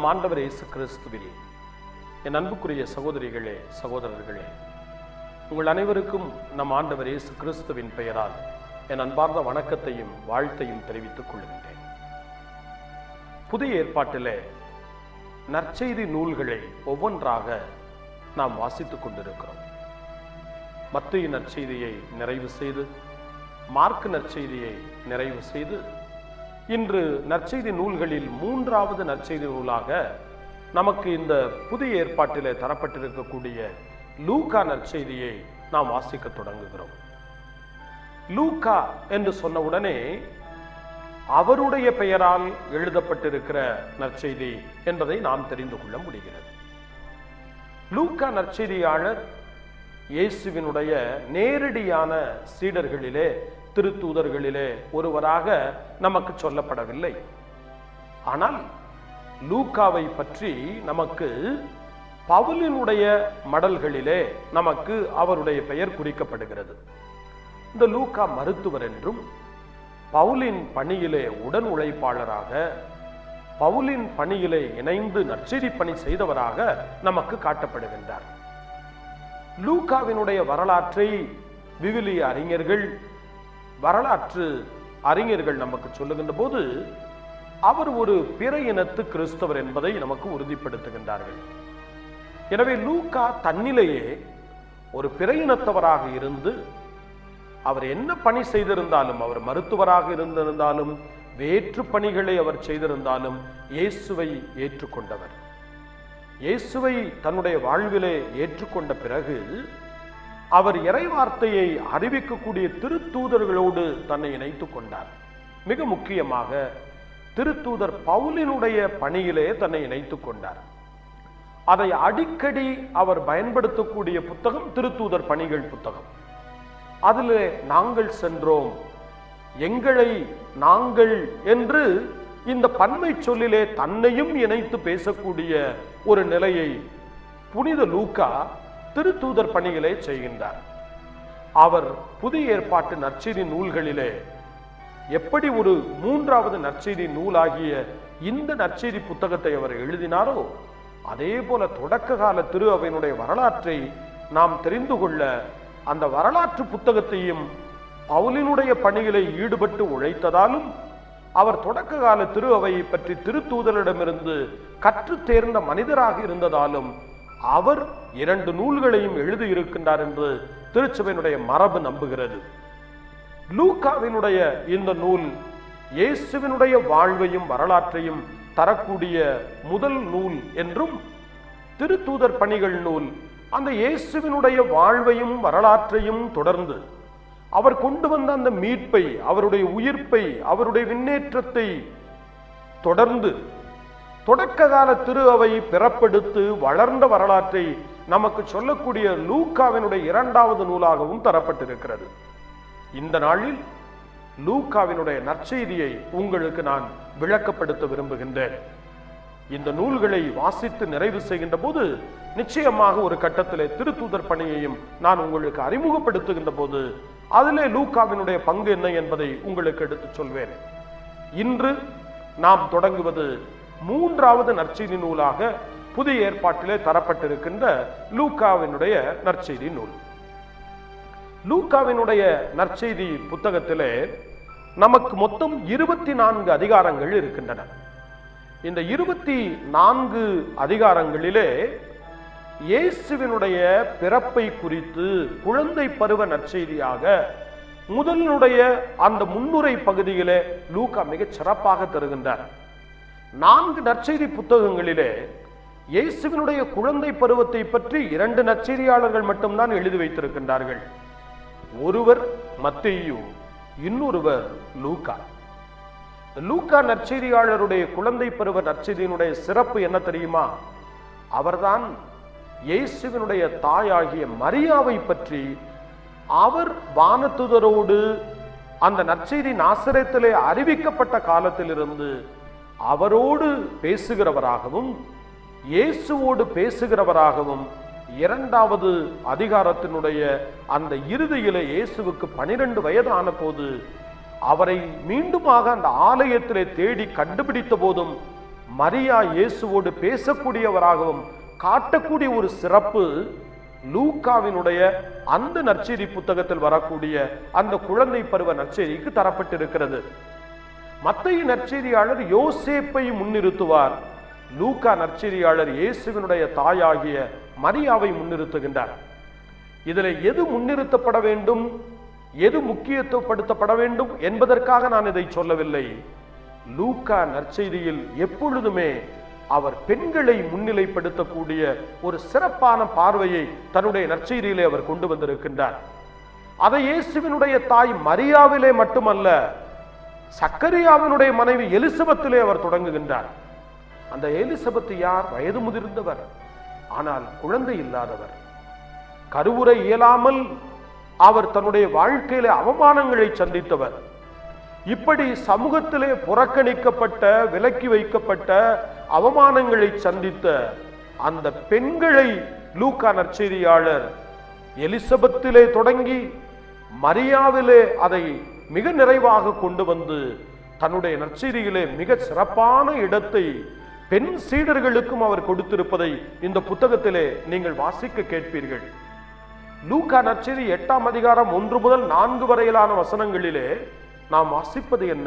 நம் ஆண்டவர் இயேசு கிறிஸ்துவில் என் அன்புக்குரிய சகோதரிகளே சகோதரர்களே உங்கள் அனைவருக்கும் நம் ஆண்டவர் இயேசு கிறிஸ்துவின் பெயரால் என் அன்பார்ந்த வணக்கத்தையும் வாழ்த்தையும் தெரிவித்துக் கொள்கின்றேன் புதிய ஏற்பாட்டிலே நற்செய்தி நூல்களை ஒவ்வொன்றாக நாம் வாசித்துக் கொண்டிருக்கிறோம் மத்திய நற்செய்தியை நிறைவு செய்து மார்க் நற்செய்தியை நிறைவு செய்து இன்று நற்செய்தி நூல்களில் மூன்றாவது நற்செய்தி நூலாக நமக்கு இந்த புதிய ஏற்பாட்டிலே தரப்பட்டிருக்கக்கூடிய லூக்கா நற்செய்தியை நாம் வாசிக்க தொடங்குகிறோம் லூக்கா என்று சொன்ன உடனே அவருடைய பெயரால் எழுதப்பட்டிருக்கிற நற்செய்தி என்பதை நாம் தெரிந்து கொள்ள முடிகிறது லூக்கா நற்செய்தியாளர் இயேசுவினுடைய நேரடியான சீடர்களிலே திருத்தூதர்களிலே ஒருவராக நமக்கு சொல்லப்படவில்லை ஆனால் லூக்காவை பற்றி நமக்கு பவுலினுடைய மடல்களிலே நமக்கு அவருடைய பெயர் குறிக்கப்படுகிறது இந்த லூக்கா மருத்துவர் என்றும் பவுலின் பணியிலே உடன் உழைப்பாளராக பவுலின் பணியிலே இணைந்து நற்செய்தி பணி செய்தவராக நமக்கு காட்டப்படுகின்றார் லூக்காவினுடைய வரலாற்றை விவிலிய அறிஞர்கள் வரலாற்று அறிஞர்கள் நமக்கு சொல்லுகின்ற போது அவர் ஒரு பிற இனத்து கிறிஸ்தவர் என்பதை நமக்கு உறுதிப்படுத்துகின்றார்கள் எனவே லூக்கா தன்னிலேயே ஒரு பிற இனத்தவராக இருந்து அவர் என்ன பணி செய்திருந்தாலும் அவர் மருத்துவராக இருந்திருந்தாலும் வேற்று பணிகளை அவர் செய்திருந்தாலும் இயேசுவை ஏற்றுக்கொண்டவர் இயேசுவை தன்னுடைய வாழ்விலே ஏற்றுக்கொண்ட பிறகு அவர் இறை வார்த்தையை அறிவிக்கக்கூடிய திருத்தூதர்களோடு தன்னை இணைத்துக் கொண்டார் மிக முக்கியமாக திருத்தூதர் பவுலினுடைய பணியிலே தன்னை இணைத்துக் கொண்டார் அதை அடிக்கடி அவர் பயன்படுத்தக்கூடிய புத்தகம் திருத்தூதர் பணிகள் புத்தகம் அதில் நாங்கள் சென்றோம் எங்களை நாங்கள் என்று இந்த பன்மை சொல்லிலே தன்னையும் இணைத்து பேசக்கூடிய ஒரு நிலையை புனித லூக்கா திருத்தூதர் பணிகளை செய்கின்றார் அவர் புதிய ஏற்பாட்டு நற்செய்தி நூல்களிலே எப்படி ஒரு மூன்றாவது நற்செய்தி நூலாகிய இந்த நற்செய்தி புத்தகத்தை அவர் எழுதினாரோ அதே போல தொடக்க கால திரு அவையினுடைய வரலாற்றை நாம் தெரிந்து கொள்ள அந்த வரலாற்று புத்தகத்தையும் பவுலினுடைய பணிகளை ஈடுபட்டு உழைத்ததாலும் அவர் தொடக்க கால திரு அவையை பற்றி திருத்தூதரிடமிருந்து கற்று தேர்ந்த மனிதராக இருந்ததாலும் அவர் இரண்டு நூல்களையும் எழுதியிருக்கின்றார் என்று திருச்சபையினுடைய மரபு நம்புகிறது லூக்காவினுடைய இந்த நூல் இயேசுவினுடைய வாழ்வையும் வரலாற்றையும் தரக்கூடிய முதல் நூல் என்றும் திருத்தூதர் பணிகள் நூல் அந்த இயேசுவினுடைய வாழ்வையும் வரலாற்றையும் தொடர்ந்து அவர் கொண்டு வந்த அந்த மீட்பை அவருடைய உயிர்ப்பை அவருடைய விண்ணேற்றத்தை தொடர்ந்து தொடக்க கால திரு அவை பிறப்பெடுத்து வளர்ந்த வரலாற்றை நமக்கு சொல்லக்கூடிய லூக்காவினுடைய இரண்டாவது நூலாகவும் தரப்பட்டிருக்கிறது இந்த நாளில் லூக்காவினுடைய நற்செய்தியை உங்களுக்கு நான் விளக்கப்படுத்த விரும்புகின்றேன் இந்த நூல்களை வாசித்து நிறைவு செய்கின்ற போது நிச்சயமாக ஒரு கட்டத்திலே திருத்தூதர் பணியையும் நான் உங்களுக்கு அறிமுகப்படுத்துகின்ற போது அதிலே லூக்காவினுடைய பங்கு என்ன என்பதை உங்களுக்கு எடுத்துச் சொல்வேன் இன்று நாம் தொடங்குவது மூன்றாவது நற்செய்தி நூலாக புதிய ஏற்பாட்டிலே தரப்பட்டிருக்கின்ற லூக்காவினுடைய நற்செய்தி நூல் லூக்காவினுடைய நற்செய்தி புத்தகத்திலே நமக்கு மொத்தம் இருபத்தி நான்கு அதிகாரங்கள் இருக்கின்றன இந்த இருபத்தி நான்கு அதிகாரங்களிலே இயேசுவினுடைய பிறப்பை குறித்து குழந்தை பருவ நற்செய்தியாக முதலினுடைய அந்த முன்னுரை பகுதியிலே லூக்கா மிகச் சிறப்பாக தருகின்றார் நான்கு நற்செய்தி புத்தகங்களிலே இயேசுவினுடைய குழந்தை பருவத்தை பற்றி இரண்டு நற்செய்தியாளர்கள் மட்டும்தான் எழுதி வைத்திருக்கின்றார்கள் ஒருவர் மத்தேயு இன்னொருவர் லூக்கா லூக்கா நற்செய்தியாளருடைய குழந்தை பருவ நற்செய்தியினுடைய சிறப்பு என்ன தெரியுமா அவர்தான் இயேசுவினுடைய தாயாகிய மரியாவை பற்றி அவர் வானத்துதரோடு அந்த நற்செய்தி நாசரத்திலே அறிவிக்கப்பட்ட காலத்திலிருந்து அவரோடு பேசுகிறவராகவும் இயேசுவோடு பேசுகிறவராகவும் இரண்டாவது அதிகாரத்தினுடைய அந்த இறுதியில இயேசுவுக்கு பனிரெண்டு வயதான போது அவரை மீண்டுமாக அந்த ஆலயத்திலே தேடி கண்டுபிடித்த போதும் மரியா இயேசுவோடு பேசக்கூடியவராகவும் காட்டக்கூடிய ஒரு சிறப்பு லூக்காவினுடைய அந்த நற்செய்தி புத்தகத்தில் வரக்கூடிய அந்த குழந்தை பருவ நற்செய்திக்கு தரப்பட்டிருக்கிறது மத்திய நற்செய்தியாளர் யோசேப்பை முன்னிறுத்துவார் லூக்கா நற்செய்தியாளர் இயேசுவினுடைய தாயாகிய மரியாவை முன்னிறுத்துகின்றார் இதில் எது முன்னிறுத்தப்பட வேண்டும் எது முக்கியத்துவப்படுத்தப்பட வேண்டும் என்பதற்காக நான் இதை சொல்லவில்லை லூக்கா நற்செய்தியில் எப்பொழுதுமே அவர் பெண்களை முன்னிலைப்படுத்தக்கூடிய ஒரு சிறப்பான பார்வையை தன்னுடைய நற்செய்தியிலே அவர் கொண்டு வந்திருக்கின்றார் அதை இயேசுவினுடைய தாய் மரியாவிலே மட்டுமல்ல சக்கரியாவினுடைய மனைவி எலிசபெத்திலே அவர் தொடங்குகின்றார் அந்த எலிசபெத் யார் வயது முதிர்ந்தவர் ஆனால் குழந்தை இல்லாதவர் கருவுரை இயலாமல் அவர் தன்னுடைய வாழ்க்கையில அவமானங்களை சந்தித்தவர் இப்படி சமூகத்திலே புறக்கணிக்கப்பட்ட விலக்கி வைக்கப்பட்ட அவமானங்களை சந்தித்த அந்த பெண்களை லூக்கா நற்செய்தியாளர் எலிசபெத்திலே தொடங்கி மரியாவிலே அதை மிக நிறைவாக கொண்டு வந்து தன்னுடைய நற்செய்தியிலே மிக சிறப்பான இடத்தை பெண் சீடர்களுக்கும் அவர் கொடுத்திருப்பதை இந்த புத்தகத்திலே நீங்கள் வாசிக்க கேட்பீர்கள் லூக்கா நற்செய்தி எட்டாம் அதிகாரம் ஒன்று முதல் நான்கு வரையிலான வசனங்களிலே நாம் வாசிப்பது என்ன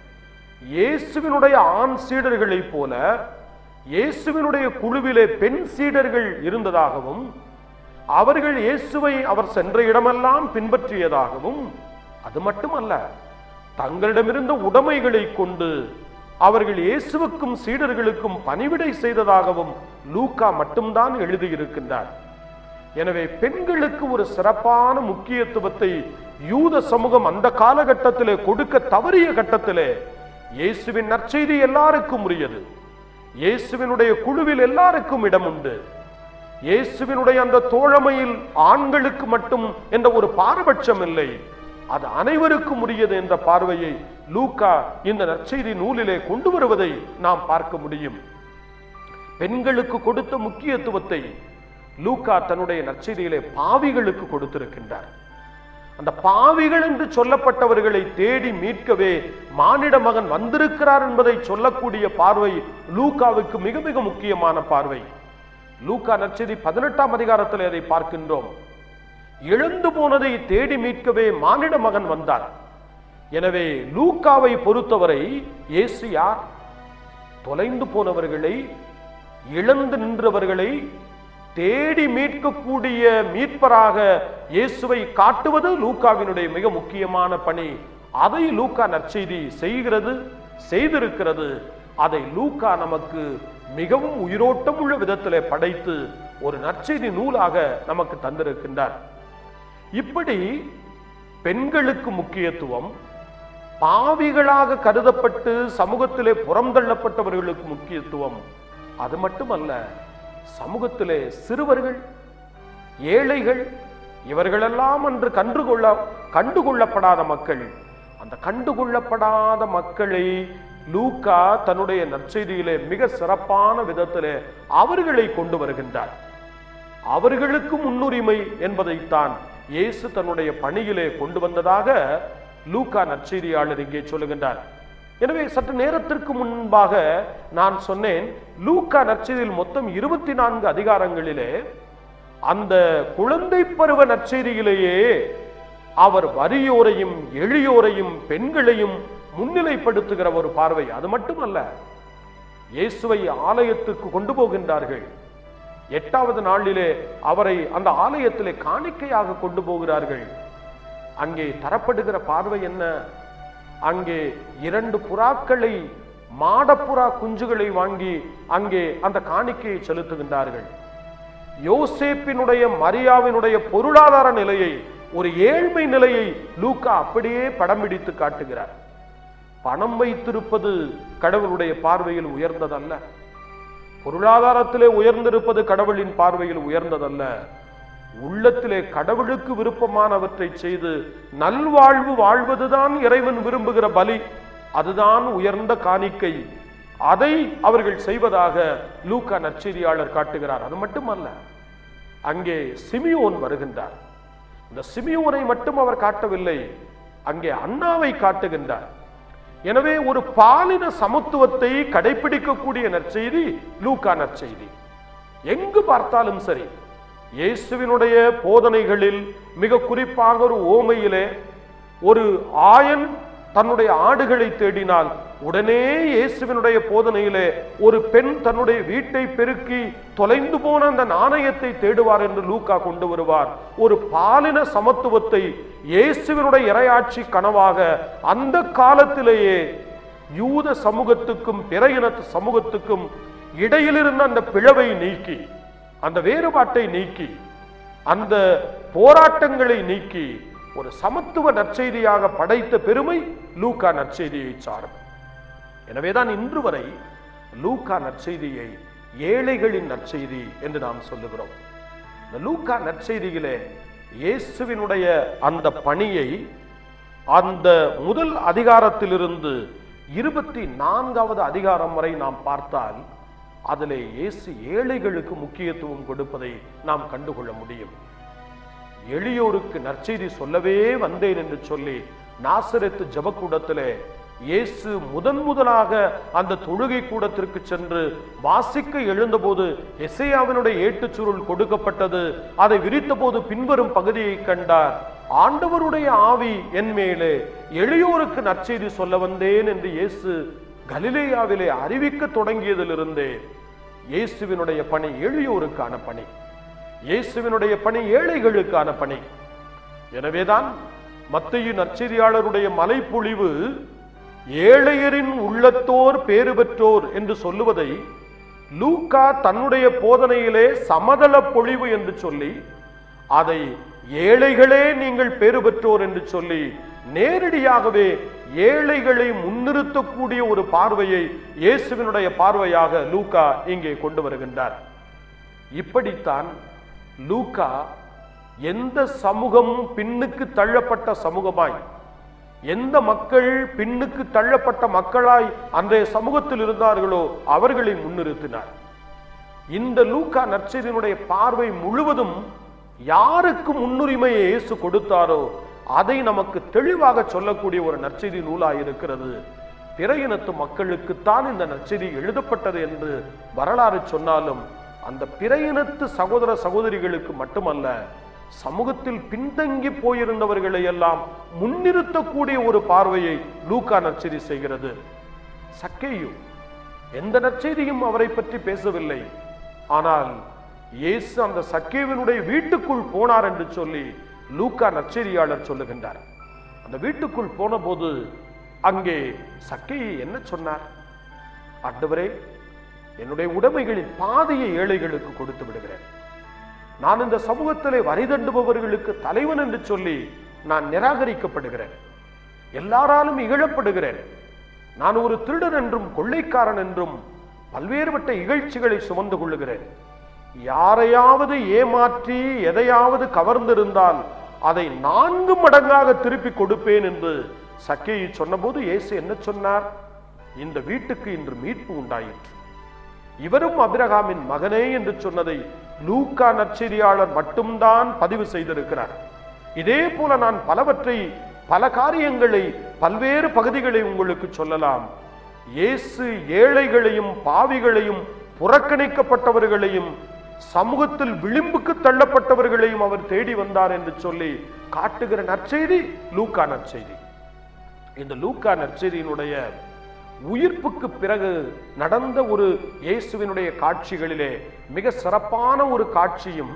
இயேசுவினுடைய ஆண் சீடர்களைப் போல இயேசுவினுடைய குழுவிலே பெண் சீடர்கள் இருந்ததாகவும் அவர்கள் இயேசுவை அவர் சென்ற இடமெல்லாம் பின்பற்றியதாகவும் அது மட்டுமல்ல தங்களிடமிருந்த உடைமைகளை கொண்டு அவர்கள் இயேசுவுக்கும் சீடர்களுக்கும் பணிவிடை செய்ததாகவும் லூக்கா மட்டும்தான் எழுதியிருக்கின்றார் எனவே பெண்களுக்கு ஒரு சிறப்பான முக்கியத்துவத்தை யூத சமூகம் அந்த காலகட்டத்திலே கொடுக்க தவறிய கட்டத்திலே இயேசுவின் நற்செய்தி எல்லாருக்கும் உரியது இயேசுவினுடைய குழுவில் எல்லாருக்கும் இடம் உண்டு இயேசுவினுடைய அந்த தோழமையில் ஆண்களுக்கு மட்டும் என்ற ஒரு பாரபட்சம் இல்லை அது அனைவருக்கும் உரியது என்ற பார்வையை லூக்கா இந்த நற்செய்தி நூலிலே கொண்டு வருவதை நாம் பார்க்க முடியும் பெண்களுக்கு கொடுத்த முக்கியத்துவத்தை லூக்கா தன்னுடைய நற்செய்தியிலே பாவிகளுக்கு கொடுத்திருக்கின்றார் அந்த பாவிகள் என்று சொல்லப்பட்டவர்களை தேடி மீட்கவே மானிட மகன் வந்திருக்கிறார் என்பதை சொல்லக்கூடிய பார்வை லூக்காவுக்கு மிக மிக முக்கியமான பார்வை லூக்கா நற்செய்தி பதினெட்டாம் அதிகாரத்தில் அதை பார்க்கின்றோம் இழந்து போனதை தேடி மீட்கவே மானிட மகன் வந்தார் எனவே லூக்காவை பொறுத்தவரை இயேசு யார் தொலைந்து போனவர்களை இழந்து நின்றவர்களை தேடி மீட்கக்கூடிய மீட்பராக இயேசுவை காட்டுவது லூக்காவினுடைய மிக முக்கியமான பணி அதை லூக்கா நற்செய்தி செய்கிறது செய்திருக்கிறது அதை லூக்கா நமக்கு மிகவும் உயிரோட்டம் உள்ள விதத்திலே படைத்து ஒரு நற்செய்தி நூலாக நமக்கு தந்திருக்கின்றார் இப்படி பெண்களுக்கு முக்கியத்துவம் பாவிகளாக கருதப்பட்டு சமூகத்திலே புறந்தள்ளப்பட்டவர்களுக்கு முக்கியத்துவம் அது மட்டுமல்ல சமூகத்திலே சிறுவர்கள் ஏழைகள் இவர்களெல்லாம் அன்று கண்டுகொள்ள கண்டுகொள்ளப்படாத மக்கள் அந்த கண்டுகொள்ளப்படாத மக்களை லூக்கா தன்னுடைய நற்செய்தியிலே மிக சிறப்பான விதத்திலே அவர்களை கொண்டு வருகின்றார் அவர்களுக்கு முன்னுரிமை என்பதைத்தான் இயேசு தன்னுடைய பணியிலே கொண்டு வந்ததாக லூக்கா நற்செய்தியாளர் இங்கே சொல்லுகின்றார் எனவே சற்று நேரத்திற்கு முன்பாக நான் சொன்னேன் லூக்கா நற்செய்தியில் மொத்தம் இருபத்தி நான்கு அதிகாரங்களிலே அந்த குழந்தை பருவ நற்செய்தியிலேயே அவர் வறியோரையும் எளியோரையும் பெண்களையும் முன்னிலைப்படுத்துகிற ஒரு பார்வை அது மட்டுமல்ல இயேசுவை ஆலயத்துக்கு கொண்டு போகின்றார்கள் எட்டாவது நாளிலே அவரை அந்த ஆலயத்திலே காணிக்கையாக கொண்டு போகிறார்கள் அங்கே தரப்படுகிற பார்வை என்ன அங்கே இரண்டு புறாக்களை மாடப்புறா குஞ்சுகளை வாங்கி அங்கே அந்த காணிக்கையை செலுத்துகின்றார்கள் யோசேப்பினுடைய மரியாவினுடைய பொருளாதார நிலையை ஒரு ஏழ்மை நிலையை லூக்கா அப்படியே படம் பிடித்து காட்டுகிறார் பணம் வைத்திருப்பது கடவுளுடைய பார்வையில் உயர்ந்ததல்ல பொருளாதாரத்திலே உயர்ந்திருப்பது கடவுளின் பார்வையில் உயர்ந்ததல்ல உள்ளத்திலே கடவுளுக்கு விருப்பமானவற்றை செய்து நல்வாழ்வு வாழ்வதுதான் இறைவன் விரும்புகிற பலி அதுதான் உயர்ந்த காணிக்கை அதை அவர்கள் செய்வதாக லூக்கா நற்செய்தியாளர் காட்டுகிறார் அது மட்டுமல்ல அங்கே சிமியோன் வருகின்றார் இந்த சிமியோனை மட்டும் அவர் காட்டவில்லை அங்கே அண்ணாவை காட்டுகின்றார் எனவே ஒரு பாலின சமத்துவத்தை கடைபிடிக்கக்கூடிய நற்செய்தி லூக்கா நற்செய்தி எங்கு பார்த்தாலும் சரி இயேசுவினுடைய போதனைகளில் மிக குறிப்பாக ஒரு ஓமையிலே ஒரு ஆயன் தன்னுடைய ஆடுகளை தேடினால் உடனே இயேசுவினுடைய போதனையிலே ஒரு பெண் தன்னுடைய வீட்டை பெருக்கி தொலைந்து போன அந்த நாணயத்தை தேடுவார் என்று லூக்கா கொண்டு வருவார் ஒரு பாலின சமத்துவத்தை இயேசுவினுடைய இரையாட்சி கனவாக அந்த காலத்திலேயே யூத சமூகத்துக்கும் பிற இனத்து சமூகத்துக்கும் இடையிலிருந்த அந்த பிளவை நீக்கி அந்த வேறுபாட்டை நீக்கி அந்த போராட்டங்களை நீக்கி ஒரு சமத்துவ நற்செய்தியாக படைத்த பெருமை லூக்கா நற்செய்தியை சாரும் எனவேதான் இன்று வரை லூக்கா நற்செய்தியை ஏழைகளின் நற்செய்தி என்று நாம் சொல்லுகிறோம் இந்த லூக்கா நற்செய்தியிலே இயேசுவினுடைய அந்த பணியை அந்த முதல் அதிகாரத்திலிருந்து இருபத்தி நான்காவது அதிகாரம் வரை நாம் பார்த்தால் அதிலே இயேசு ஏழைகளுக்கு முக்கியத்துவம் கொடுப்பதை நாம் கண்டுகொள்ள முடியும் எளியோருக்கு நற்செய்தி சொல்லவே வந்தேன் என்று சொல்லி நாசரத்து ஜபக்கூடத்திலே இயேசு முதன் முதலாக அந்த தொழுகை கூடத்திற்கு சென்று வாசிக்க எழுந்தபோது எசையாவினுடைய ஏட்டுச் சுருள் கொடுக்கப்பட்டது அதை விரித்தபோது பின்வரும் பகுதியை கண்டார் ஆண்டவருடைய ஆவி என் மேலே எளியோருக்கு நற்செய்தி சொல்ல வந்தேன் என்று இயேசு கலிலேயாவிலே அறிவிக்க தொடங்கியதிலிருந்தே இயேசுவினுடைய பணி எளியோருக்கான பணி இயேசுவினுடைய பணி ஏழைகளுக்கான பணி எனவேதான் மத்தையு நற்செய்தியாளருடைய மலைப்பொழிவு ஏழையரின் உள்ளத்தோர் பேறு பெற்றோர் என்று சொல்லுவதை லூக்கா தன்னுடைய போதனையிலே சமதள பொழிவு என்று சொல்லி அதை ஏழைகளே நீங்கள் பேறு பெற்றோர் என்று சொல்லி நேரடியாகவே ஏழைகளை முன்னிறுத்தக்கூடிய ஒரு பார்வையை இயேசுவினுடைய பார்வையாக லூக்கா இங்கே கொண்டு வருகின்றார் இப்படித்தான் லூக்கா எந்த சமூகமும் பின்னுக்கு தள்ளப்பட்ட சமூகமாய் எந்த மக்கள் பின்னுக்கு தள்ளப்பட்ட மக்களாய் அன்றைய சமூகத்தில் இருந்தார்களோ அவர்களை முன்னிறுத்தினார் இந்த லூக்கா நற்செய்தியினுடைய பார்வை முழுவதும் யாருக்கு முன்னுரிமையை இயேசு கொடுத்தாரோ அதை நமக்கு தெளிவாக சொல்லக்கூடிய ஒரு நற்செய்தி நூலாய் இருக்கிறது பிற இனத்து மக்களுக்குத்தான் இந்த நற்செய்தி எழுதப்பட்டது என்று வரலாறு சொன்னாலும் அந்த பிற இனத்து சகோதர சகோதரிகளுக்கு மட்டுமல்ல சமூகத்தில் பின்தங்கி போயிருந்தவர்களை எல்லாம் முன்னிறுத்தக்கூடிய ஒரு பார்வையை லூக்கா நற்செய்தி செய்கிறது சக்கேயு எந்த நற்செய்தியும் அவரை பற்றி பேசவில்லை ஆனால் இயேசு அந்த சக்கேவினுடைய வீட்டுக்குள் போனார் என்று சொல்லி லூக்கா நற்செய்தியாளர் சொல்லுகின்றார் அந்த வீட்டுக்குள் போன போது அங்கே சக்கையை என்ன சொன்னார் ஆண்டவரே என்னுடைய உடைமைகளின் பாதையை ஏழைகளுக்கு கொடுத்து விடுகிறேன் நான் இந்த சமூகத்திலே வரி தண்டுபவர்களுக்கு தலைவன் என்று சொல்லி நான் நிராகரிக்கப்படுகிறேன் எல்லாராலும் இகழப்படுகிறேன் நான் ஒரு திருடன் என்றும் கொள்ளைக்காரன் என்றும் பல்வேறுபட்ட இகழ்ச்சிகளை சுமந்து கொள்ளுகிறேன் யாரையாவது ஏமாற்றி எதையாவது கவர்ந்திருந்தால் அதை நான்கு மடங்காக திருப்பி கொடுப்பேன் என்று சக்கையை சொன்னபோது இயேசு என்ன சொன்னார் இந்த வீட்டுக்கு இன்று மீட்பு உண்டாயிற்று இவரும் அபிரகாமின் மகனே என்று சொன்னதை லூக்கா நற்செய்தியாளர் மட்டும்தான் பதிவு செய்திருக்கிறார் இதே போல நான் பலவற்றை பல காரியங்களை பல்வேறு பகுதிகளை உங்களுக்கு சொல்லலாம் இயேசு ஏழைகளையும் பாவிகளையும் புறக்கணிக்கப்பட்டவர்களையும் சமூகத்தில் விளிம்புக்கு தள்ளப்பட்டவர்களையும் அவர் தேடி வந்தார் என்று சொல்லி காட்டுகிற நற்செய்தி லூக்கா நற்செய்தி இந்த லூக்கா நற்செய்தியினுடைய உயிர்ப்புக்கு பிறகு நடந்த ஒரு இயேசுவினுடைய காட்சிகளிலே மிக சிறப்பான ஒரு காட்சியும்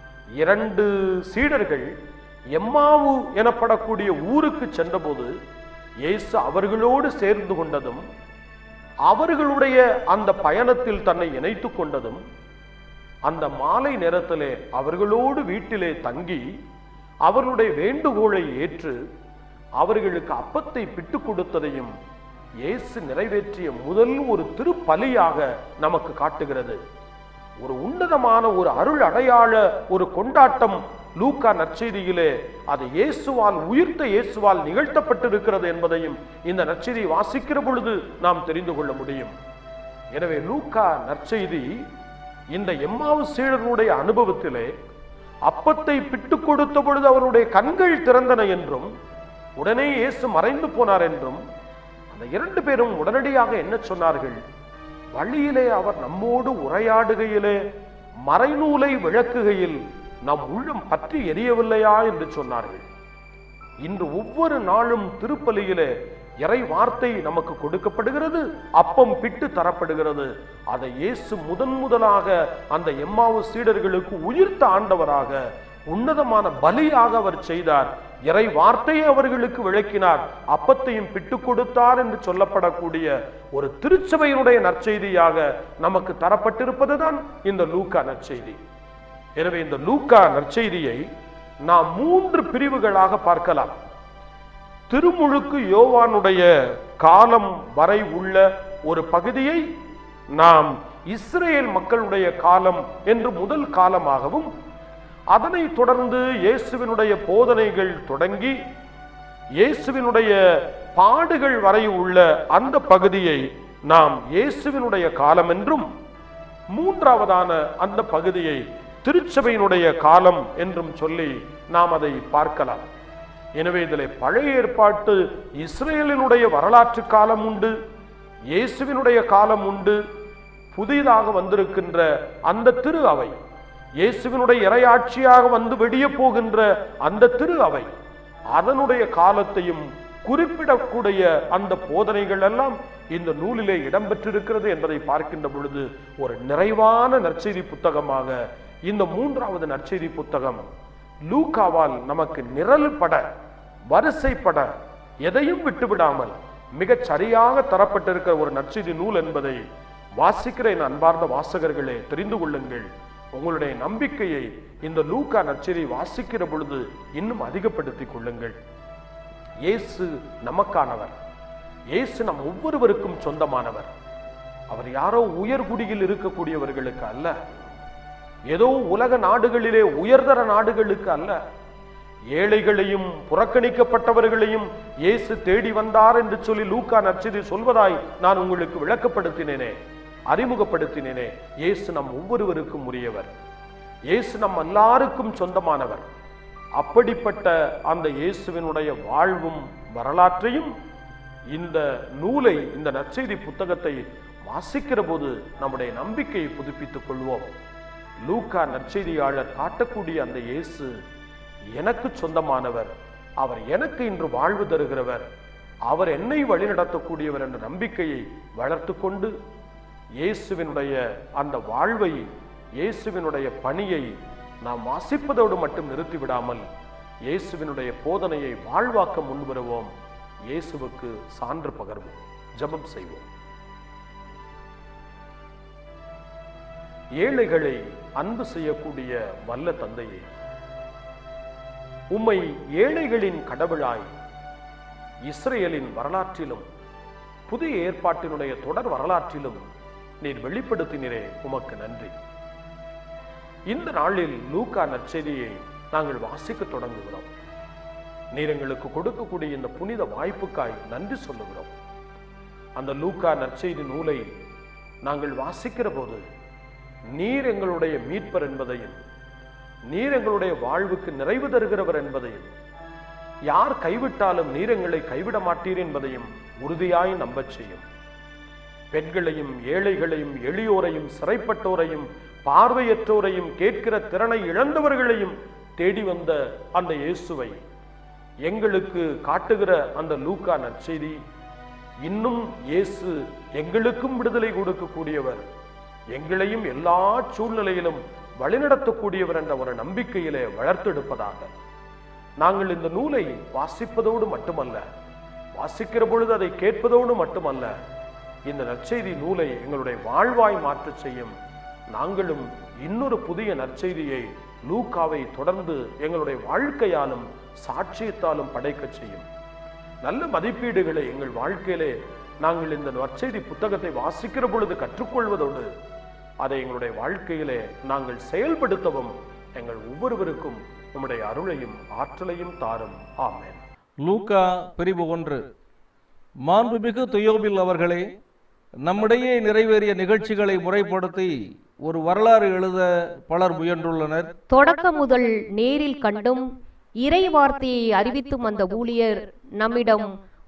இரண்டு சீடர்கள் எம்மாவு எனப்படக்கூடிய ஊருக்கு சென்றபோது இயேசு அவர்களோடு சேர்ந்து கொண்டதும் அவர்களுடைய அந்த பயணத்தில் தன்னை இணைத்துக் கொண்டதும் அந்த மாலை நேரத்திலே அவர்களோடு வீட்டிலே தங்கி அவர்களுடைய வேண்டுகோளை ஏற்று அவர்களுக்கு அப்பத்தை பிட்டு கொடுத்ததையும் இயேசு நிறைவேற்றிய முதல் ஒரு திருப்பலியாக நமக்கு காட்டுகிறது ஒரு உன்னதமான ஒரு அருள் அடையாள ஒரு கொண்டாட்டம் லூக்கா நற்செய்தியிலே அது இயேசுவால் உயிர்த்த இயேசுவால் நிகழ்த்தப்பட்டிருக்கிறது என்பதையும் இந்த நற்செய்தி வாசிக்கிற பொழுது நாம் தெரிந்து கொள்ள முடியும் எனவே லூக்கா நற்செய்தி இந்த எம்மாவு சீடர்களுடைய அனுபவத்திலே அப்பத்தை பிட்டு கொடுத்த பொழுது அவருடைய கண்கள் திறந்தன என்றும் உடனே இயேசு மறைந்து போனார் என்றும் அந்த இரண்டு பேரும் உடனடியாக என்ன சொன்னார்கள் வழியிலே அவர் நம்மோடு உரையாடுகையிலே மறைநூலை விளக்குகையில் நம் உள்ளம் பற்றி எரியவில்லையா என்று சொன்னார்கள் இன்று ஒவ்வொரு நாளும் திருப்பலியிலே இறை வார்த்தை நமக்கு கொடுக்கப்படுகிறது அப்பம் பிட்டு தரப்படுகிறது அதை இயேசு முதன் முதலாக அந்த எம்மாவு சீடர்களுக்கு உயிர்த்த ஆண்டவராக உன்னதமான பலியாக அவர் செய்தார் இறை வார்த்தையை அவர்களுக்கு விளக்கினார் அப்பத்தையும் பிட்டு கொடுத்தார் என்று சொல்லப்படக்கூடிய ஒரு திருச்சபையினுடைய நற்செய்தியாக நமக்கு தரப்பட்டிருப்பதுதான் இந்த லூக்கா நற்செய்தி எனவே இந்த லூக்கா நற்செய்தியை நாம் மூன்று பிரிவுகளாக பார்க்கலாம் திருமுழுக்கு யோவானுடைய காலம் வரை உள்ள ஒரு பகுதியை நாம் இஸ்ரேல் மக்களுடைய காலம் என்று முதல் காலமாகவும் அதனைத் தொடர்ந்து இயேசுவினுடைய போதனைகள் தொடங்கி இயேசுவினுடைய பாடுகள் வரை உள்ள அந்த பகுதியை நாம் இயேசுவினுடைய காலம் என்றும் மூன்றாவதான அந்த பகுதியை திருச்சபையினுடைய காலம் என்றும் சொல்லி நாம் அதை பார்க்கலாம் எனவே இதில் பழைய ஏற்பாட்டு இஸ்ரேலினுடைய வரலாற்று காலம் உண்டு இயேசுவினுடைய காலம் உண்டு புதிதாக வந்திருக்கின்ற அந்த திரு அவை இயேசுவினுடைய இறையாட்சியாக வந்து வெடிய போகின்ற அந்த திரு அவை அதனுடைய காலத்தையும் குறிப்பிடக்கூடிய அந்த போதனைகள் எல்லாம் இந்த நூலிலே இடம்பெற்றிருக்கிறது என்பதை பார்க்கின்ற பொழுது ஒரு நிறைவான நற்செய்தி புத்தகமாக இந்த மூன்றாவது நற்செய்தி புத்தகம் லூக்காவால் நமக்கு நிரல் பட வரிசைப்பட எதையும் விட்டுவிடாமல் மிகச் சரியாக தரப்பட்டிருக்கிற ஒரு நற்செய்தி நூல் என்பதை வாசிக்கிற என் அன்பார்ந்த வாசகர்களே தெரிந்து கொள்ளுங்கள் உங்களுடைய நம்பிக்கையை இந்த லூக்கா நற்செய்தி வாசிக்கிற பொழுது இன்னும் அதிகப்படுத்திக் கொள்ளுங்கள் இயேசு நமக்கானவர் இயேசு நம் ஒவ்வொருவருக்கும் சொந்தமானவர் அவர் யாரோ உயர்குடியில் இருக்கக்கூடியவர்களுக்கு அல்ல ஏதோ உலக நாடுகளிலே உயர்தர நாடுகளுக்கு அல்ல ஏழைகளையும் புறக்கணிக்கப்பட்டவர்களையும் இயேசு தேடி வந்தார் என்று சொல்லி லூக்கா நற்செய்தி சொல்வதாய் நான் உங்களுக்கு விளக்கப்படுத்தினேனே அறிமுகப்படுத்தினேனே இயேசு நம் ஒவ்வொருவருக்கும் உரியவர் இயேசு நம் எல்லாருக்கும் சொந்தமானவர் அப்படிப்பட்ட அந்த இயேசுவினுடைய வாழ்வும் வரலாற்றையும் இந்த நூலை இந்த நற்செய்தி புத்தகத்தை வாசிக்கிற போது நம்முடைய நம்பிக்கையை புதுப்பித்துக் கொள்வோம் லூக்கா நற்செய்தியாளர் காட்டக்கூடிய அந்த இயேசு எனக்கு சொந்தமானவர் அவர் எனக்கு இன்று வாழ்வு தருகிறவர் அவர் என்னை வழிநடத்தக்கூடியவர் என்ற நம்பிக்கையை வளர்த்து கொண்டு இயேசுவினுடைய அந்த வாழ்வை இயேசுவினுடைய பணியை நாம் வாசிப்பதோடு மட்டும் நிறுத்திவிடாமல் இயேசுவினுடைய போதனையை வாழ்வாக்க முன்வருவோம் இயேசுவுக்கு சான்று பகர்வோம் ஜெபம் செய்வோம் ஏழைகளை அன்பு செய்யக்கூடிய வல்ல தந்தையே உம்மை ஏழைகளின் கடவுளாய் இஸ்ரேலின் வரலாற்றிலும் புதிய ஏற்பாட்டினுடைய தொடர் வரலாற்றிலும் நீர் வெளிப்படுத்தினரே உமக்கு நன்றி இந்த நாளில் லூக்கா நற்செய்தியை நாங்கள் வாசிக்க தொடங்குகிறோம் நீர் எங்களுக்கு கொடுக்கக்கூடிய இந்த புனித வாய்ப்புக்காய் நன்றி சொல்லுகிறோம் அந்த லூக்கா நற்செய்தி நூலை நாங்கள் வாசிக்கிற போது நீர் எங்களுடைய மீட்பர் என்பதையும் நீர் எங்களுடைய வாழ்வுக்கு நிறைவு தருகிறவர் என்பதையும் யார் கைவிட்டாலும் நீர் எங்களை கைவிட மாட்டீர் என்பதையும் உறுதியாய் நம்பச் செய்யும் பெண்களையும் ஏழைகளையும் எளியோரையும் சிறைப்பட்டோரையும் பார்வையற்றோரையும் கேட்கிற திறனை இழந்தவர்களையும் தேடி வந்த அந்த இயேசுவை எங்களுக்கு காட்டுகிற அந்த லூக்கா நற்செய்தி இன்னும் இயேசு எங்களுக்கும் விடுதலை கொடுக்கக்கூடியவர் எங்களையும் எல்லா சூழ்நிலையிலும் வழிநடத்தக்கூடியவர் என்ற ஒரு நம்பிக்கையிலே வளர்த்தெடுப்பதாக நாங்கள் இந்த நூலை வாசிப்பதோடு மட்டுமல்ல வாசிக்கிற பொழுது அதை கேட்பதோடு மட்டுமல்ல இந்த நற்செய்தி நூலை எங்களுடைய வாழ்வாய் மாற்றச் செய்யும் நாங்களும் இன்னொரு புதிய நற்செய்தியை லூக்காவை தொடர்ந்து எங்களுடைய வாழ்க்கையாலும் சாட்சியத்தாலும் படைக்கச் செய்யும் நல்ல மதிப்பீடுகளை எங்கள் வாழ்க்கையிலே நாங்கள் இந்த நற்செய்தி புத்தகத்தை வாசிக்கிற பொழுது கற்றுக்கொள்வதோடு அதை எங்களுடைய வாழ்க்கையிலே நாங்கள் செயல்படுத்தவும் எங்கள் ஒவ்வொருவருக்கும் உம்முடைய அருளையும் ஆற்றலையும் தாரும் ஆமென் லூக்கா பிரிவு ஒன்று மாண்புமிகு துயோபில் அவர்களே நம்மிடையே நிறைவேறிய நிகழ்ச்சிகளை முறைப்படுத்தி ஒரு வரலாறு எழுத பலர் முயன்றுள்ளனர் தொடக்கம் முதல் நேரில் கண்டும் இறை வார்த்தையை அறிவித்தும் வந்த ஊழியர் நம்மிடம்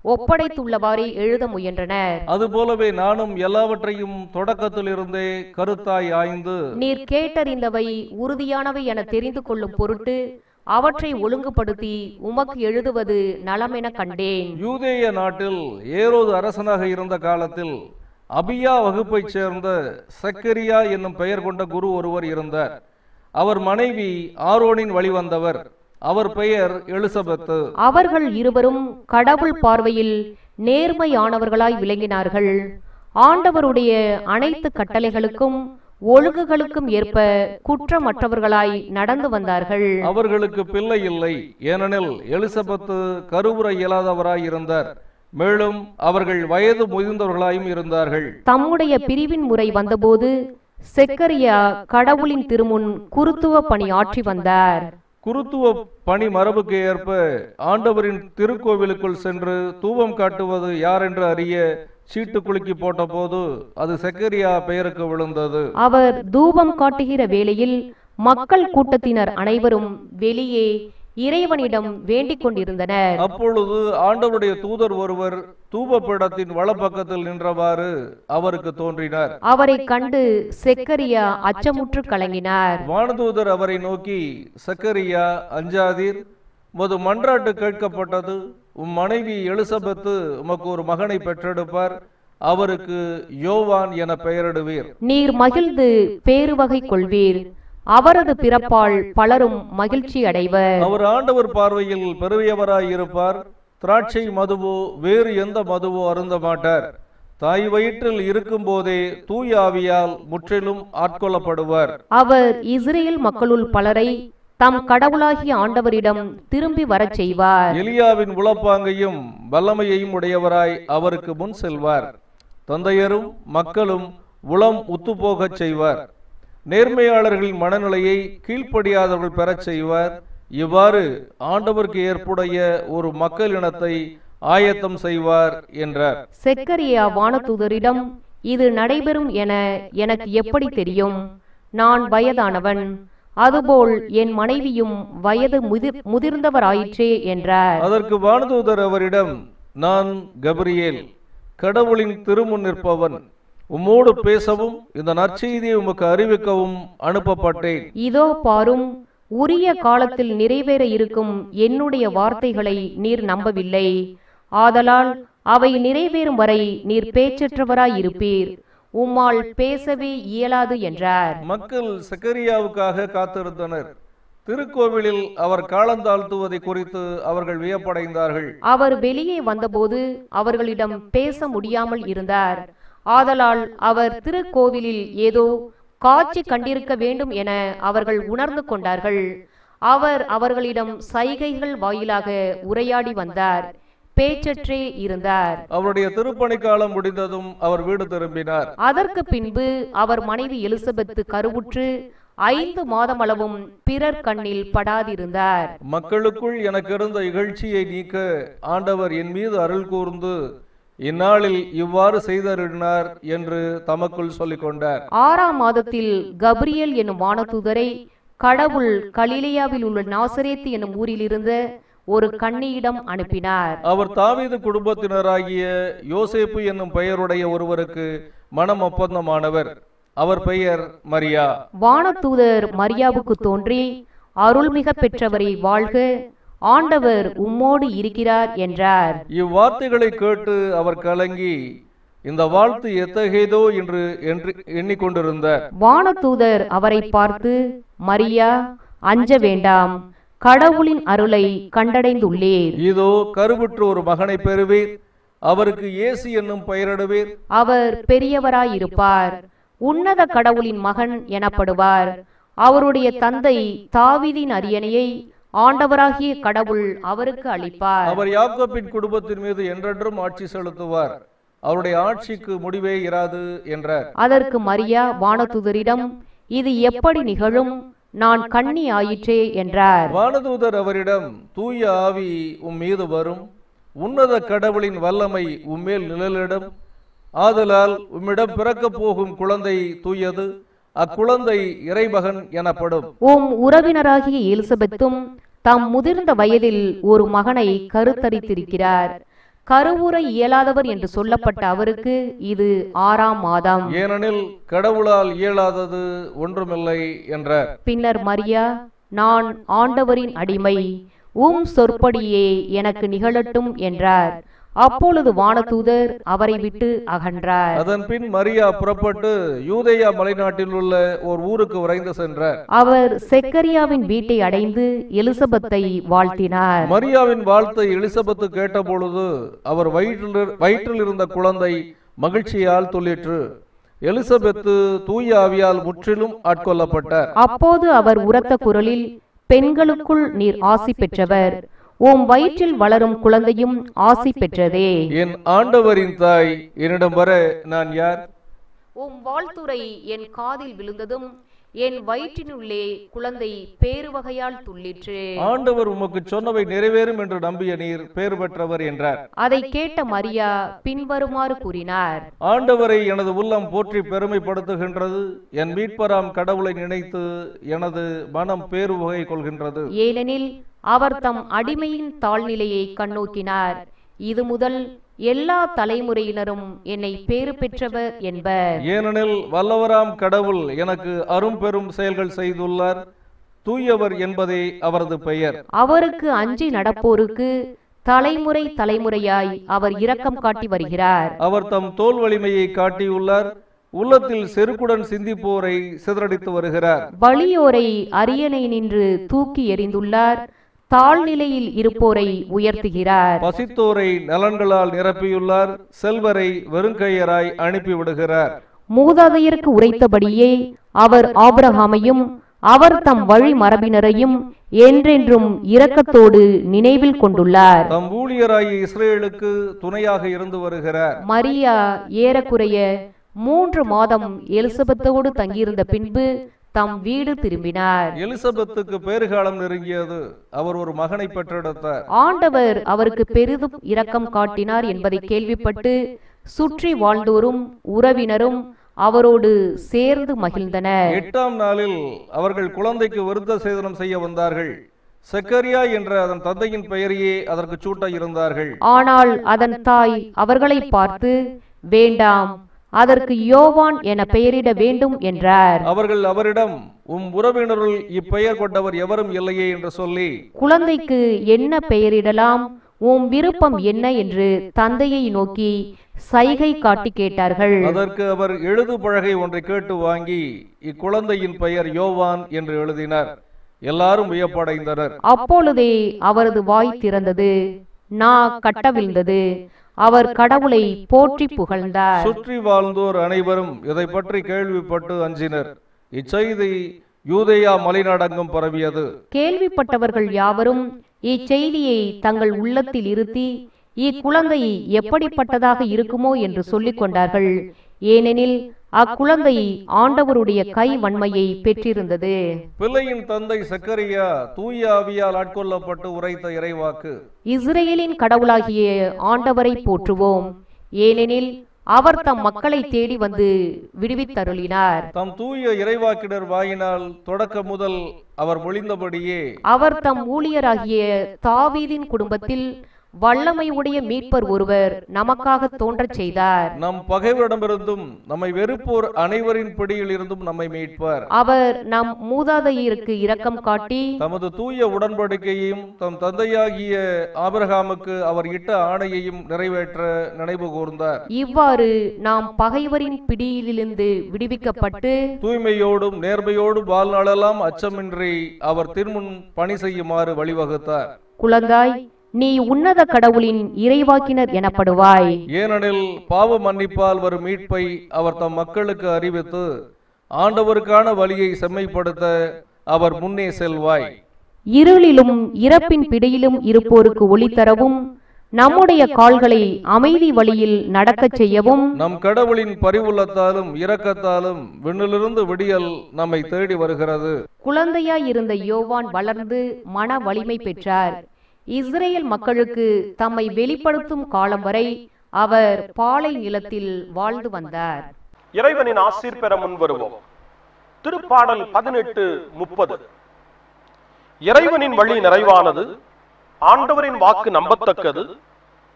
ஒப்படைத்துள்ளவாறே எழுத முயன்றனர் அதுபோலவே நானும் எல்லாவற்றையும் தொடக்கத்திலிருந்தே கருத்தாய் ஆய்ந்து நீர் கேட்டறிந்தவை உறுதியானவை என தெரிந்து கொள்ளும் பொருட்டு அவற்றை ஒழுங்குபடுத்தி உமக்கு எழுதுவது நலமென கண்டேன் யூதேய நாட்டில் ஏரோது அரசனாக இருந்த காலத்தில் அபியா வகுப்பைச் சேர்ந்த சக்கரியா என்னும் பெயர் கொண்ட குரு ஒருவர் இருந்தார் அவர் மனைவி ஆரோனின் வழிவந்தவர் அவர் பெயர் எலிசபெத்து அவர்கள் இருவரும் கடவுள் பார்வையில் நேர்மையானவர்களாய் விளங்கினார்கள் ஆண்டவருடைய அனைத்து கட்டளைகளுக்கும் ஒழுங்குகளுக்கும் ஏற்ப குற்றமற்றவர்களாய் நடந்து வந்தார்கள் அவர்களுக்கு பிள்ளை இல்லை ஏனெனில் எலிசபெத்து கருவுற இயலாதவராய் இருந்தார் மேலும் அவர்கள் வயது முதிர்ந்தவர்களாயும் இருந்தார்கள் தம்முடைய பிரிவின் முறை வந்தபோது செக்கரியா கடவுளின் திருமுன் குருத்துவ பணி ஆற்றி வந்தார் குருத்துவ பணி மரபுக்கு ஏற்ப ஆண்டவரின் திருக்கோவிலுக்குள் சென்று தூபம் காட்டுவது யார் என்று அறிய சீட்டு குலுக்கி போட்டபோது அது செக்கரியா பெயருக்கு விழுந்தது அவர் தூபம் காட்டுகிற வேளையில் மக்கள் கூட்டத்தினர் அனைவரும் வெளியே இறைவனிடம் வேண்டிக் கொண்டிருந்தனர் அப்பொழுது ஆண்டவருடைய தூதர் ஒருவர் தூபப்பீடத்தின் வலப்பக்கத்தில் நின்றவாறு அவருக்கு தோன்றினார் அவரை கண்டு செக்கரியா அச்சமுற்று கலங்கினார் வானதூதர் அவரை நோக்கி சக்கரியா அஞ்சாதீர் உமது மன்றாட்டு கேட்கப்பட்டது உம் மனைவி எலிசபெத்து உமக்கு ஒரு மகனை பெற்றெடுப்பார் அவருக்கு யோவான் என பெயரிடுவீர் நீர் மகிழ்ந்து பேருவகை கொள்வீர் அவரது பிறப்பால் பலரும் மகிழ்ச்சி அடைவர் அவர் ஆண்டவர் பார்வையில் பெருவியவராய் இருப்பார் திராட்சை மதுவோ வேறு எந்த மதுவோ அருந்த மாட்டார் தாய் வயிற்றில் இருக்கும்போதே தூய ஆவியால் முற்றிலும் ஆட்கொள்ளப்படுவார் அவர் இஸ்ரேல் மக்களுள் பலரை தம் கடவுளாகிய ஆண்டவரிடம் திரும்பி வரச் செய்வார் எலியாவின் உளப்பாங்கையும் வல்லமையையும் உடையவராய் அவருக்கு முன் செல்வார் தந்தையரும் மக்களும் உளம் உத்துப்போகச் செய்வார் நேர்மையாளர்களின் மனநிலையை கீழ்ப்படியாதவர்கள் பெறச் செய்வார் இவ்வாறு ஆண்டவருக்கு ஏற்புடைய ஒரு மக்கள் இனத்தை ஆயத்தம் செய்வார் என்றார் செக்கரியா வானதூதரிடம் இது நடைபெறும் என எனக்கு எப்படி தெரியும் நான் வயதானவன் அதுபோல் என் மனைவியும் வயது முதிர் முதிர்ந்தவராயிற்றே என்றார் அதற்கு வானதூதர் அவரிடம் நான் கபிரியேல் கடவுளின் திருமுன் நிற்பவன் உம்மோடு பேசவும் இந்த நற்செய்தியை உமக்கு அறிவிக்கவும் அனுப்பப்பட்டேன் இதோ பாரும் உரிய காலத்தில் நிறைவேற இருக்கும் என்னுடைய வார்த்தைகளை நீர் நம்பவில்லை ஆதலால் அவை நிறைவேறும் வரை நீர் பேச்சற்றவராய் இருப்பீர் உம்மால் பேசவே இயலாது என்றார் மக்கள் சக்கரியாவுக்காக காத்திருந்தனர் திருக்கோவிலில் அவர் காலந்தாழ்த்துவதை குறித்து அவர்கள் வியப்படைந்தார்கள் அவர் வெளியே வந்தபோது அவர்களிடம் பேச முடியாமல் இருந்தார் ஆதலால் அவர் திருக்கோவிலில் ஏதோ காட்சி கண்டிருக்க வேண்டும் என அவர்கள் உணர்ந்து கொண்டார்கள் அவர் அவர்களிடம் சைகைகள் வாயிலாக உரையாடி வந்தார் பேச்சற்றே இருந்தார் அவருடைய திருப்பணி காலம் முடிந்ததும் அவர் வீடு திரும்பினார் அதற்கு பின்பு அவர் மனைவி எலிசபெத்து கருவுற்று ஐந்து மாதமளவும் பிறர் கண்ணில் படாதிருந்தார் மக்களுக்குள் எனக்கு இருந்த இகழ்ச்சியை நீக்க ஆண்டவர் என் மீது அருள் கூர்ந்து இந்நாளில் இவ்வாறு செய்தருளினார் என்று தமக்குள் சொல்லிக் கொண்டார் ஆறாம் மாதத்தில் கப்ரியேல் என்னும் வானதூதரை கடவுள் கலிலேயாவில் உள்ள நாசரேத்து என்னும் ஊரிலிருந்த ஒரு கன்னியிடம் அனுப்பினார் அவர் தாவீது குடும்பத்தினராகிய யோசேப்பு என்னும் பெயருடைய ஒருவருக்கு மனம் ஒப்பந்தமானவர் அவர் பெயர் மரியா வானதூதர் மரியாவுக்கு தோன்றி அருள்மிக பெற்றவரை வாழ்க ஆண்டவர் உம்மோடு இருக்கிறார் என்றார் இவ்வார்த்தைகளை கேட்டு அவர் கலங்கி இந்த வாழ்த்து எத்தகையதோ என்று என்று எண்ணிக்கொண்டிருந்தார் வானதூதர் அவரை பார்த்து மரியா அஞ்ச வேண்டாம் கடவுளின் அருளை கண்டடைந்துள்ளீர் இதோ கருவுற்று ஒரு மகனை பெறுவீர் அவருக்கு இயேசு என்னும் பெயரிடுவீர் அவர் பெரியவராயிருப்பார் உன்னத கடவுளின் மகன் எனப்படுவார் அவருடைய தந்தை தாவீதின் அரியணையை ஆண்டவராகிய கடவுள் அவருக்கு அளிப்பார் அவர் யாக்கோபின் குடும்பத்தின் மீது என்றென்றும் ஆட்சி செலுத்துவார் அவருடைய ஆட்சிக்கு முடிவே இராது என்றார் அதற்கு மரியா வானதூதரிடம் இது எப்படி நிகழும் நான் கண்ணி ஆயிற்றே என்றார் வானதூதர் அவரிடம் தூய ஆவி உம் மீது வரும் உன்னத கடவுளின் வல்லமை உம்மேல் நிழலிடும் ஆதலால் உம்மிடம் பிறக்கப் போகும் குழந்தை தூயது அக்குழந்தை இறைமகன் எனப்படும் உம் உறவினராகிய எலிசபெத்தும் தம் முதிர்ந்த வயதில் ஒரு மகனை கருத்தரித்திருக்கிறார் கருவுற இயலாதவர் என்று சொல்லப்பட்ட அவருக்கு இது ஆறாம் மாதம் ஏனெனில் கடவுளால் இயலாதது ஒன்றுமில்லை என்றார் பின்னர் மரியா நான் ஆண்டவரின் அடிமை உம் சொற்படியே எனக்கு நிகழட்டும் என்றார் அப்பொழுது வானதூதர் அவரை விட்டு அகன்றார் அதன் பின் மரியா புறப்பட்டு யூதேயா மலைநாட்டில் உள்ள ஓர் ஊருக்கு விரைந்து சென்றார் அவர் செக்கரியாவின் வீட்டை அடைந்து எலிசபெத்தை வாழ்த்தினார் மரியாவின் வாழ்த்தை எலிசபெத்து கேட்டபொழுது அவர் வயிற்றில் வயிற்றில் இருந்த குழந்தை மகிழ்ச்சியால் துள்ளிற்று எலிசபெத்து தூய ஆவியால் முற்றிலும் ஆட்கொள்ளப்பட்டார் அப்போது அவர் உரத்த குரலில் பெண்களுக்குள் நீர் ஆசி பெற்றவர் உம் வயிற்றில் வளரும் குழந்தையும் ஆசி பெற்றதே என் ஆண்டவரின் தாய் என்னிடம் வர நான் யார் உம் வாழ்த்துரை என் காதில் விழுந்ததும் என் வயிற்றினுள்ளே குழந்தை பேருவகையால் துள்ளிற்று ஆண்டவர் உமக்கு சொன்னவை நிறைவேறும் என்று நம்பிய நீர் பேறு பெற்றவர் என்றார் அதை கேட்ட மரியா பின்வருமாறு கூறினார் ஆண்டவரை எனது உள்ளம் போற்றி பெருமைப்படுத்துகின்றது என் மீட்பராம் கடவுளை நினைத்து எனது மனம் பேருவகை கொள்கின்றது ஏனெனில் அவர் தம் அடிமையின் தாழ்நிலையை கண்ணோக்கினார் இது முதல் எல்லா தலைமுறையினரும் என்னை பேறு பெற்றவர் என்பர் ஏனெனில் வல்லவராம் கடவுள் எனக்கு அரும் பெரும் செயல்கள் செய்துள்ளார் தூயவர் என்பதே அவரது பெயர் அவருக்கு அஞ்சி நடப்போருக்கு தலைமுறை தலைமுறையாய் அவர் இரக்கம் காட்டி வருகிறார் அவர் தம் தோல் வலிமையை காட்டியுள்ளார் உள்ளத்தில் செருக்குடன் சிந்திப்போரை சிதறடித்து வருகிறார் வலியோரை அரியணை நின்று தூக்கி எறிந்துள்ளார் தாழ்நிலையில் இருப்போரை உயர்த்துகிறார் பசித்தோரை நலன்களால் நிரப்பியுள்ளார் செல்வரை வெறுங்கையராய் அனுப்பிவிடுகிறார் மூதாதையருக்கு உரைத்தபடியே அவர் ஆபிரகாமையும் அவர் தம் வழி மரபினரையும் என்றென்றும் இரக்கத்தோடு நினைவில் கொண்டுள்ளார் தம் ஊழியராகிய இஸ்ரேலுக்கு துணையாக இருந்து வருகிறார் மரியா ஏறக்குறைய மூன்று மாதம் எலிசபெத்தோடு தங்கியிருந்த பின்பு தம் வீடு திரும்பினார் எலிசபெத்துக்கு பேறுகாலம் நெருங்கியது அவர் ஒரு மகனை பெற்றெடுத்தார் ஆண்டவர் அவருக்கு பெரிதும் இரக்கம் காட்டினார் என்பதை கேள்விப்பட்டு சுற்றி வாழ்ந்தோரும் உறவினரும் அவரோடு சேர்ந்து மகிழ்ந்தனர் எட்டாம் நாளில் அவர்கள் குழந்தைக்கு விருத்த சேதனம் செய்ய வந்தார்கள் செக்கரியா என்ற அதன் தந்தையின் பெயரையே அதற்கு சூட்ட இருந்தார்கள் ஆனால் அதன் தாய் அவர்களை பார்த்து வேண்டாம் அதற்கு யோவான் என பெயரிட வேண்டும் என்றார் அவர்கள் அவரிடம் உம் உறவினருள் இப்பெயர் கொண்டவர் எவரும் இல்லையே என்று சொல்லி குழந்தைக்கு என்ன பெயரிடலாம் உம் விருப்பம் என்ன என்று தந்தையை நோக்கி சைகை காட்டி கேட்டார்கள் அதற்கு அவர் எழுது பலகை ஒன்றை கேட்டு வாங்கி இக்குழந்தையின் பெயர் யோவான் என்று எழுதினார் எல்லாரும் வியப்படைந்தனர் அப்பொழுதே அவரது வாய் திறந்தது நா கட்டவிழ்ந்தது அவர் கடவுளை போற்றி புகழ்ந்தார் சுற்றி வாழ்ந்தோர் அனைவரும் இதை பற்றி கேள்விப்பட்டு அஞ்சினர் இச்செய்தி யூதேயா மலைநாடெங்கும் பரவியது கேள்விப்பட்டவர்கள் யாவரும் இச்செய்தியை தங்கள் உள்ளத்தில் இருத்தி இக்குழந்தை எப்படிப்பட்டதாக இருக்குமோ என்று சொல்லிக் கொண்டார்கள் ஏனெனில் அக்குழந்தை ஆண்டவருடைய கை வன்மையை பெற்றிருந்தது பிள்ளையின் தந்தை சக்கரியா தூய ஆவியால் ஆட்கொள்ளப்பட்டு உரைத்த இறைவாக்கு இஸ்ரேலின் கடவுளாகிய ஆண்டவரை போற்றுவோம் ஏனெனில் அவர் தம் மக்களை தேடி வந்து விடுவித்தருளினார் தம் தூய இறைவாக்கினர் வாயினால் தொடக்க முதல் அவர் மொழிந்தபடியே அவர் தம் ஊழியராகிய தாவீதின் குடும்பத்தில் வல்லமையுடைய மீட்பர் ஒருவர் நமக்காக தோன்றச் செய்தார் நம் பகைவரிடமிருந்தும் நம்மை வெறுப்போர் அனைவரின் பிடியில் இருந்தும் நம்மை மீட்பார் அவர் நம் மூதாதையருக்கு இரக்கம் காட்டி தமது தூய உடன்படிக்கையையும் தம் தந்தையாகிய ஆபிரகாமுக்கு அவர் இட்ட ஆணையையும் நிறைவேற்ற நினைவு கூர்ந்தார் இவ்வாறு நாம் பகைவரின் பிடியிலிருந்து விடுவிக்கப்பட்டு தூய்மையோடும் நேர்மையோடும் வாழ்நாளெல்லாம் அச்சமின்றி அவர் திருமுன் பணி செய்யுமாறு வழிவகுத்தார் குழந்தாய் நீ உன்னத கடவுளின் இறைவாக்கினர் எனப்படுவாய் ஏனெனில் பாவ மன்னிப்பால் வரும் மீட்பை அவர் தம் மக்களுக்கு அறிவித்து ஆண்டவருக்கான வழியை செம்மைப்படுத்த அவர் முன்னே செல்வாய் இருளிலும் இறப்பின் பிடியிலும் இருப்போருக்கு ஒளி தரவும் நம்முடைய கால்களை அமைதி வழியில் நடக்கச் செய்யவும் நம் கடவுளின் பரிவுள்ளத்தாலும் இரக்கத்தாலும் விண்ணிலிருந்து விடியல் நம்மை தேடி வருகிறது குழந்தையாய் இருந்த யோவான் வளர்ந்து மன வலிமை பெற்றார் இஸ்ரேல் மக்களுக்கு தம்மை வெளிப்படுத்தும் காலம் வரை அவர் பாலை நிலத்தில் வாழ்ந்து வந்தார் இறைவனின் ஆசீர் பெற முன்வருவோம் திருப்பாடல் பதினெட்டு முப்பது இறைவனின் வழி நிறைவானது ஆண்டவரின் வாக்கு நம்பத்தக்கது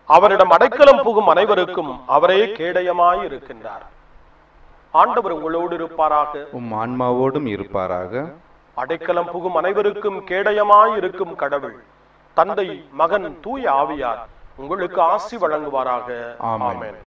அவரிடம் அடைக்கலம் புகும் அனைவருக்கும் அவரே கேடயமாய் இருக்கின்றார் ஆண்டவர் உங்களோடு இருப்பாராக உம் ஆன்மாவோடும் இருப்பாராக அடைக்கலம் புகும் அனைவருக்கும் கேடயமாய் இருக்கும் கடவுள் தந்தை மகன் தூய ஆவியார் உங்களுக்கு ஆசி வழங்குவாராக ஆமென். ஆமென்